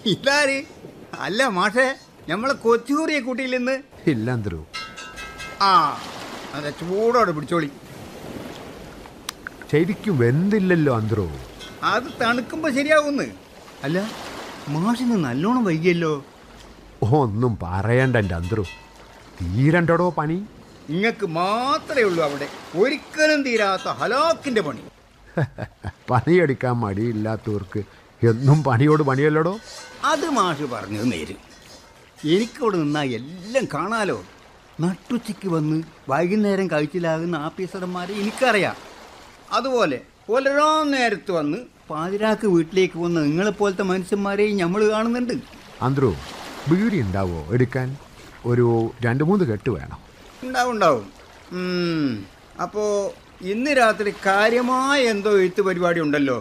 ഇതാര് അല്ല മാഷേ നമ്മളെ കൊച്ചൂറിയെ കൂട്ടിയിൽ നിന്ന് ഇല്ല അന്തരു ആ അതെ ചൂടോടെ പിടിച്ചോളി ശരിക്കും വെന്തില്ലല്ലോ അന്തരു അത് തണുക്കുമ്പോ ശരിയാവുന്ന് അല്ല മാഷിന് നല്ലോണം വൈകിയല്ലോ ഒന്നും പറയണ്ട എൻ്റെ അന്തരു തീരണ്ടടോ പണി നിങ്ങൾക്ക് മാത്രമേ ഉള്ളൂ അവിടെ ഒരിക്കലും തീരാത്ത ഹലാക്കിന്റെ പണി പണിയെടുക്കാൻ മടിയില്ലാത്തവർക്ക് എന്നും പണിയോട് പണിയല്ലടോ അത് മാഷ് പറഞ്ഞത് നേര് എനിക്കവിടെ നിന്നാ എല്ലാം കാണാലോ നട്ടുച്ചയ്ക്ക് വന്ന് വൈകുന്നേരം കഴിച്ചിലാകുന്ന ആഫീസർമാരെ എനിക്കറിയാം അതുപോലെ പുലരാ നേരത്ത് വന്ന് പാതിരാക്ക് വീട്ടിലേക്ക് വന്ന നിങ്ങളെപ്പോലത്തെ മനുഷ്യന്മാരെയും നമ്മൾ കാണുന്നുണ്ട് അന്തരു ബീഡി ഉണ്ടാവോ എടുക്കാൻ ഒരു രണ്ട് മൂന്ന് കെട്ട് വേണം ഉണ്ടാവും ഉണ്ടാവും ഉം, അപ്പോ ഇന്ന് രാത്രി കാര്യമായ എന്തോ എഴുത്ത് പരിപാടി ഉണ്ടല്ലോ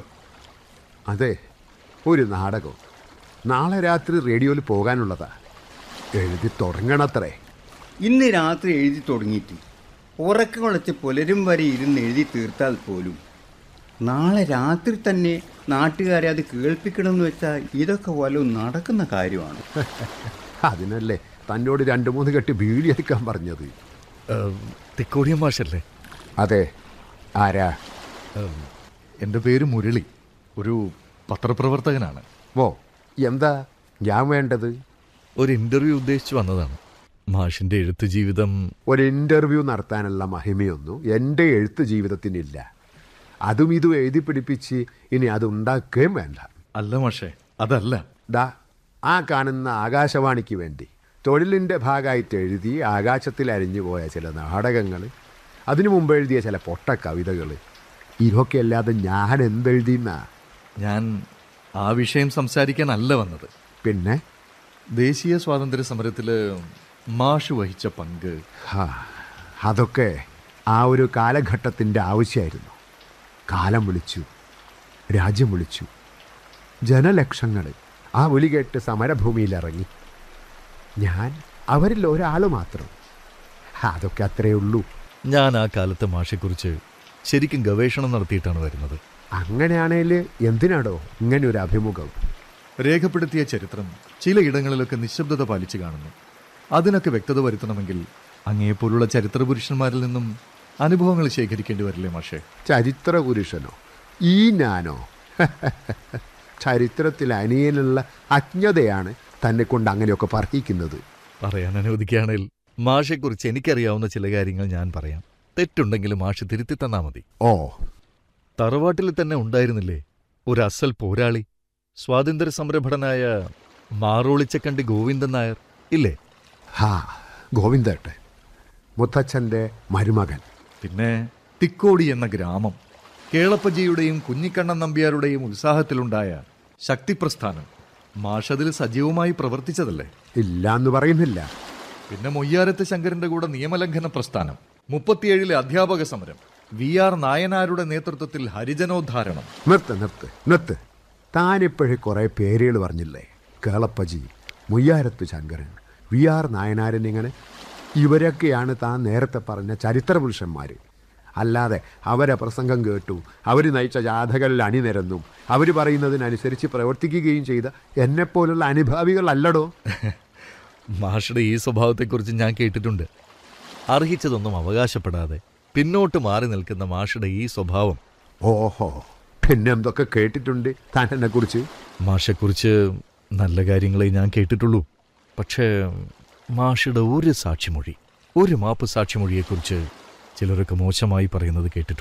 അതെ ഒരു നാടകം നാളെ രാത്രി റേഡിയോയിൽ പോകാനുള്ളതാ എഴുതി തുടങ്ങണത്രേ ഇന്ന് രാത്രി എഴുതി തുടങ്ങിയിട്ട് ഉറക്കം വിളച്ച് പുലരും വരെ ഇരുന്ന് എഴുതി തീർത്താൽ പോലും നാളെ രാത്രി തന്നെ നാട്ടുകാരെ അത് കേൾപ്പിക്കണമെന്ന് വെച്ചാൽ ഇതൊക്കെ വല്ലതും നടക്കുന്ന കാര്യമാണ് അതിനല്ലേ തന്നോട് രണ്ട് മൂന്ന് കെട്ട് ബീഡി എടുക്കാൻ പറഞ്ഞത് തിക്കോടിയ മാഷല്ലേ അതെ ആരാ ഏം, എൻ്റെ പേര് മുരളി ഒരു പത്രപ്രവർത്തകനാണ് ഓ എന്താ ഞാൻ വേണ്ടത് ഒരു ഇൻ്റർവ്യൂ ഉദ്ദേശിച്ച് വന്നതാണ് മാഷിൻ്റെ എഴുത്ത് ജീവിതം ഒരു ഇൻ്റർവ്യൂ നടത്താനുള്ള മഹിമയൊന്നും എൻ്റെ എഴുത്ത് ജീവിതത്തിനില്ല അതും ഇതും എഴുതി പിടിപ്പിച്ച് ഇനി അത് ഉണ്ടാക്കുകയും വേണ്ട അല്ല മാഷേ അതല്ല ദാ ആ കാണുന്ന ആകാശവാണിക്ക് വേണ്ടി തൊഴിലിൻ്റെ ഭാഗമായിട്ട് എഴുതി ആകാശത്തിൽ അരിഞ്ഞു പോയ ചില നാടകങ്ങൾ അതിനു മുമ്പ് എഴുതിയ ചില പൊട്ട കവിതകൾ ഇതൊക്കെ അല്ലാതെ ഞാൻ എന്തെഴുതിയെന്നാ ഞാൻ ആ വിഷയം സംസാരിക്കാനല്ല വന്നത് പിന്നെ ദേശീയ സ്വാതന്ത്ര്യ സമരത്തിൽ മാഷ് വഹിച്ച പങ്ക് ഹാ, അതൊക്കെ ആ ഒരു കാലഘട്ടത്തിൻ്റെ ആവശ്യമായിരുന്നു കാലം വിളിച്ചു രാജ്യം വിളിച്ചു ജനലക്ഷങ്ങൾ ആ വിളി കേട്ട് സമരഭൂമിയിലിറങ്ങി ഞാൻ അവരിൽ ഒരാൾ മാത്രം അതൊക്കെ അത്രയേ ഉള്ളൂ ഞാൻ ആ കാലത്തെ മാഷെക്കുറിച്ച് ശരിക്കും ഗവേഷണം നടത്തിയിട്ടാണ് വരുന്നത് അങ്ങനെയാണേൽ എന്തിനാടോ ഇങ്ങനെ ഒരു അഭിമുഖം രേഖപ്പെടുത്തിയ ചരിത്രം ചിലയിടങ്ങളിലൊക്കെ നിശബ്ദത പാലിച്ചു കാണുന്നു അതിനൊക്കെ വ്യക്തത വരുത്തണമെങ്കിൽ അങ്ങേപ്പോലുള്ള ചരിത്ര പുരുഷന്മാരിൽ നിന്നും അനുഭവങ്ങൾ ശേഖരിക്കേണ്ടി വരില്ലേ മാഷേ ചരിത്ര പുരുഷനോ ഈ ഞാനോ ചരിത്രത്തിൽ അനിയനുള്ള അജ്ഞതയാണ് തന്നെ കൊണ്ട് അങ്ങനെയൊക്കെ പറയിക്കുന്നത് പറയാൻ അനുവദിക്കുകയാണെങ്കിൽ മാഷെക്കുറിച്ച് എനിക്കറിയാവുന്ന ചില കാര്യങ്ങൾ ഞാൻ പറയാം തെറ്റുണ്ടെങ്കിൽ മാഷ് തിരുത്തി തന്നാ മതി ഓ തറവാട്ടിൽ തന്നെ ഉണ്ടായിരുന്നില്ലേ ഒരു അസൽ പോരാളി സ്വാതന്ത്ര്യ സമരഭടനായ മാറോളിച്ചക്കണ്ടി ഗോവിന്ദൻ നായർ ഇല്ലേ ഹാ ഗോവിന്ദേട്ടൻ മുത്തച്ഛൻ്റെ മരുമകൻ പിന്നെ തിക്കോടി എന്ന ഗ്രാമം കേളപ്പജിയുടെയും കുഞ്ഞിക്കണ്ണൻ നമ്പ്യാരുടെയും ഉത്സാഹത്തിലുണ്ടായ ശക്തിപ്രസ്ഥാനം മാഷതിൽ സജീവമായി പ്രവർത്തിച്ചതല്ലേ ഇല്ല എന്ന് പറയുന്നില്ല പിന്നെ മൊയ്യാരത്ത് ശങ്കരന്റെ കൂടെ നിയമലംഘന പ്രസ്ഥാനം മുപ്പത്തിയേഴിലെ അധ്യാപക സമരം വി ആർ നായനാരുടെ നേതൃത്വത്തിൽ ഹരിജനോദ്ധാരണം നിർത്ത് നിർത്ത് നിർത്ത് താനിപ്പോഴേ കുറേ പേരുകൾ പറഞ്ഞില്ലേ കേളപ്പജി മുയ്യാരത്ത് ശങ്കരൻ വി ആർ നായനാരൻ ഇങ്ങനെ ഇവരൊക്കെയാണ് താൻ നേരത്തെ പറഞ്ഞ ചരിത്ര പുരുഷന്മാർ അല്ലാതെ അവരെ പ്രസംഗം കേട്ടു അവർ നയിച്ച ജാഥകളിൽ അണിനിരന്നും അവർ പറയുന്നതിനനുസരിച്ച് പ്രവർത്തിക്കുകയും ചെയ്ത എന്നെപ്പോലുള്ള അനുഭാവികളല്ലടോ മാഷയുടെ ഈ സ്വഭാവത്തെക്കുറിച്ച് ഞാൻ കേട്ടിട്ടുണ്ട് അർഹിച്ചതൊന്നും അവകാശപ്പെടാതെ പിന്നോട്ട് മാറി നിൽക്കുന്ന മാഷയുടെ ഈ സ്വഭാവം ഓഹോ പിന്നെന്തൊക്കെ കേട്ടിട്ടുണ്ട് താൻ എന്നെക്കുറിച്ച് മാഷെക്കുറിച്ച് നല്ല കാര്യങ്ങളെ ഞാൻ കേട്ടിട്ടുള്ളൂ പക്ഷേ മാഷയുടെ ഒരു സാക്ഷിമൊഴി ഒരു മാപ്പ് സാക്ഷിമൊഴിയെക്കുറിച്ച് ചിലരൊക്കെ മോശമായി പറയുന്നത് കേട്ടിട്ടുണ്ട്